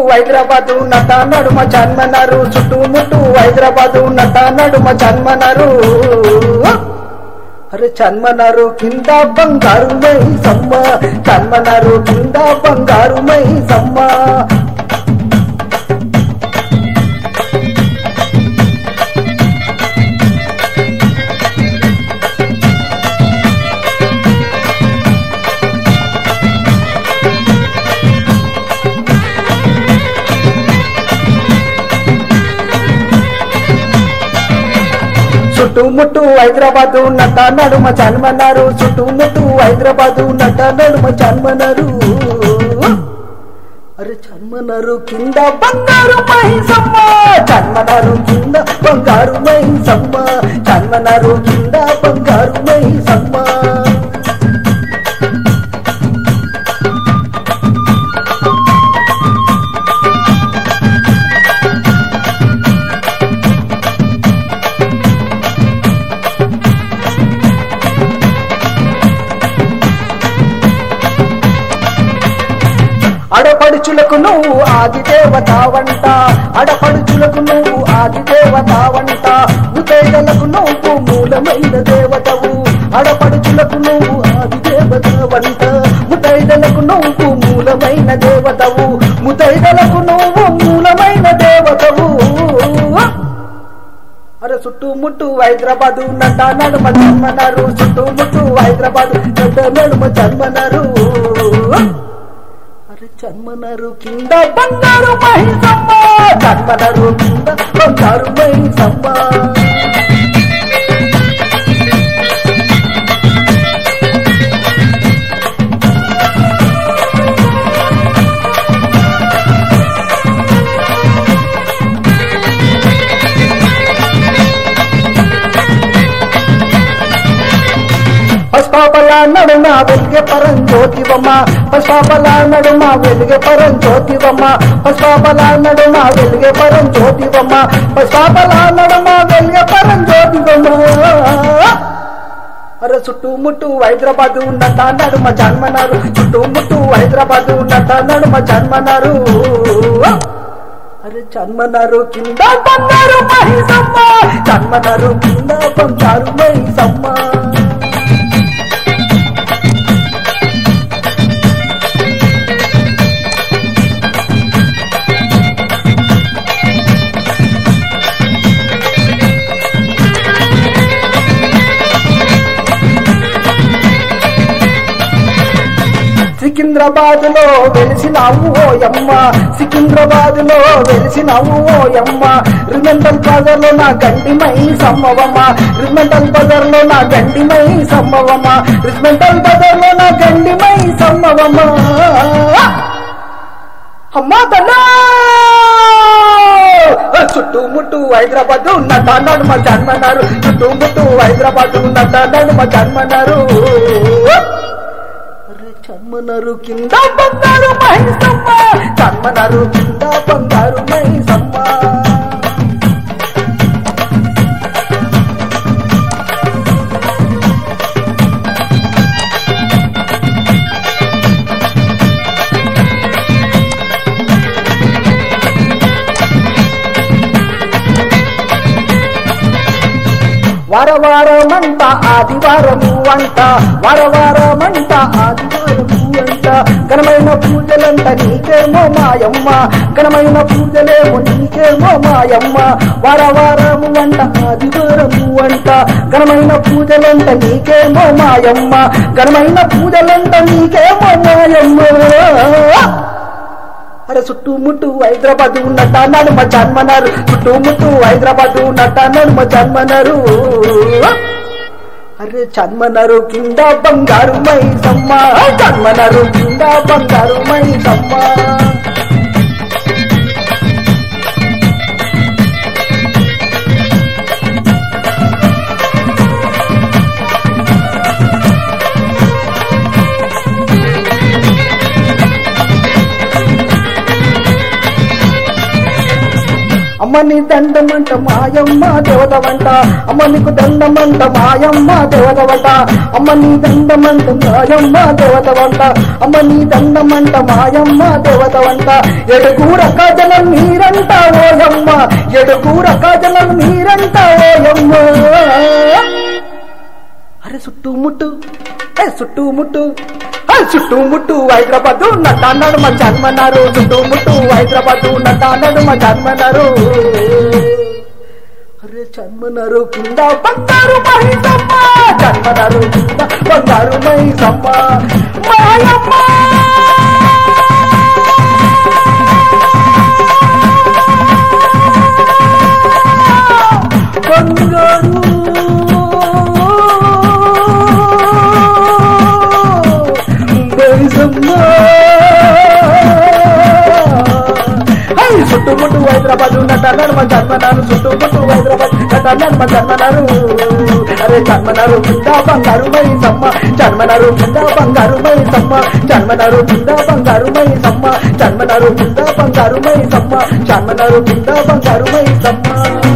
హైదరాబాదు నట నడుమ జన్మనరు చుట్టుముట్టు హైదరాబాదు నట నడుమ జన్మనరు అరే చన్మనరు కింద బంగారు మై సమ్మ చన్మనరు కింద బంగారు మై సమ్మ చుట్టుముట్టు హైదరాబాదు నట నడుమ జన్మన్నారు చుట్టుముట్టు హైదరాబాదు నట నడుమ జన్మనరు అరే జన్మనరు కింద బంగారు మైసమ్మ జన్మనరు కింద బంగారు మైసమ్మ జన్మనరు కింద బంగారు మైసమ్మ అడపడుచులకు నువ్వు ఆది దేవత వంట అడపడుచులకు నువ్వు ఆది దేవత వంట ఉదయలకు నువ్వు మూలమైన దేవతవు అడపడుచులకు నువ్వు ఆది దేవత వంట ముతైదలకు నువ్వు మూలమైన దేవతవు ముతైదలకు నువ్వు మూలమైన దేవతవు అరే చుట్టుముట్టు హైదరాబాదు నట నడుమ జన్మనరు చుట్టుముట్టు హైదరాబాదు నట నడుమ జన్మనరు అరే జన్మనరు కింద బంగారు మహిసమ్మ జన్మనరు కింద బంగారు మహిసమ్మ పశ్పాపల నడుమ వెలిగే పరం జ్యోతివమ్మ పశ్పాపల నడుమ వెలిగే పరం జ్యోతివమ్మ పశ్పాపల నడుమ వెలిగే పరం జ్యోతివమ్మ పశ్పాపల నడుమ వెలిగే పరం జ్యోతివమ్మ అరే చుట్టుముట్టు హైదరాబాదు నట నడుమ జన్మనారు చుట్టుముట్టు హైదరాబాదు నట నడుమ జన్మనారు అరే జన్మనారు కింద బంగారు మహిసమ్మ జన్మనారు కింద బంగారు మహిసమ్మ సికింద్రాబాద్ లో వెలిసినావు ఓయమ్మ సికింద్రాబాద్ లో వెలిసినావు ఓయమ్మ రిమెంటల్ బజార్ లో నా గండిమై సమ్మవమ్మ రిమెంటల్ బజార్ లో నా గండిమై సమ్మవమ్మ రిమెంటల్ బజార్ లో నా గండిమై సమ్మవమ్మ అమ్మా తన్నా చుట్టుముట్టు హైదరాబాద్ నట నడుమ జన్మన్నారు చుట్టుముట్టు హైదరాబాద్ నట నడుమ జన్మన్నారు అరే చన్మనరు కింద బంగారు మహిసమ్మ చన్మనరు కింద బంగారు మహిసమ్మ వారవారమంట ఆదివారము అంట వారవారమంట ఆదివారము అంట ఘనమైన పూజలంట నీకేమో మాయమ్మ ఘనమైన పూజలేమో నీకేమో మాయమ్మ వారవారము అంట ఆదివారము అంట ఘనమైన పూజలంట నీకేమో మాయమ్మ ఘనమైన పూజలంట నీకేమో మాయమ్మ అరే చుట్టుముట్టు హైదరాబాద్ ఉన్నట్ట నడుమ జన్మనరు చుట్టుముట్టు హైదరాబాద్ ఉన్నట్ట నడుమ జన్మనరు అరే జన్మనరు కింద బంగారు మైసమ్మ జన్మనరు కింద బంగారు మైసమ్మ అమ్మ నీ దండమంట మాయమ్మ దేవతవంట అమ్మ నీకు దండమంట మాయమ్మ దేవతవంట అమ్మ నీ దండమంట మాయమ్మ దేవతవంట అమ్మ నీ దండమంట మాయమ్మ దేవతవంట ఎడుగూర కాజలం మీరంట ఓయమ్మ ఎడుగూర కాజలం మీరంట ఓయమ్మ అరే చుట్టుముట్టు ఏ చుట్టుముట్టు ఏ చుట్టుముట్టు హైదరాబాద్ నటాన్నాడు మా జన్మన్నారు చుట్టుముట్టు హైదరాబాద్ నటాన్నాడు మా జన్మన్నారు అరే జన్మన్నారు కింద బంగారు మైసమ్మ జన్మన్నారు కింద బంగారు మైసమ్మ మాయమ్మ బంగారు మైసమ్మ హై చుట్టుముట్టు హైదరాబాద్ నటన్నారు మా జన్మనారు చుట్టుముట్టు హైదరాబాద్ నటన్నారు మా జన్మనారు అరే జన్మనారు కింద బంగారు మై సమ్మ జన్మనారు కింద బంగారు మై సమ్మ జన్మనారు కింద బంగారు మై సమ్మ జన్మనారు కింద బంగారు మై సమ్మ జన్మనారు కింద బంగారు మై సమ్మ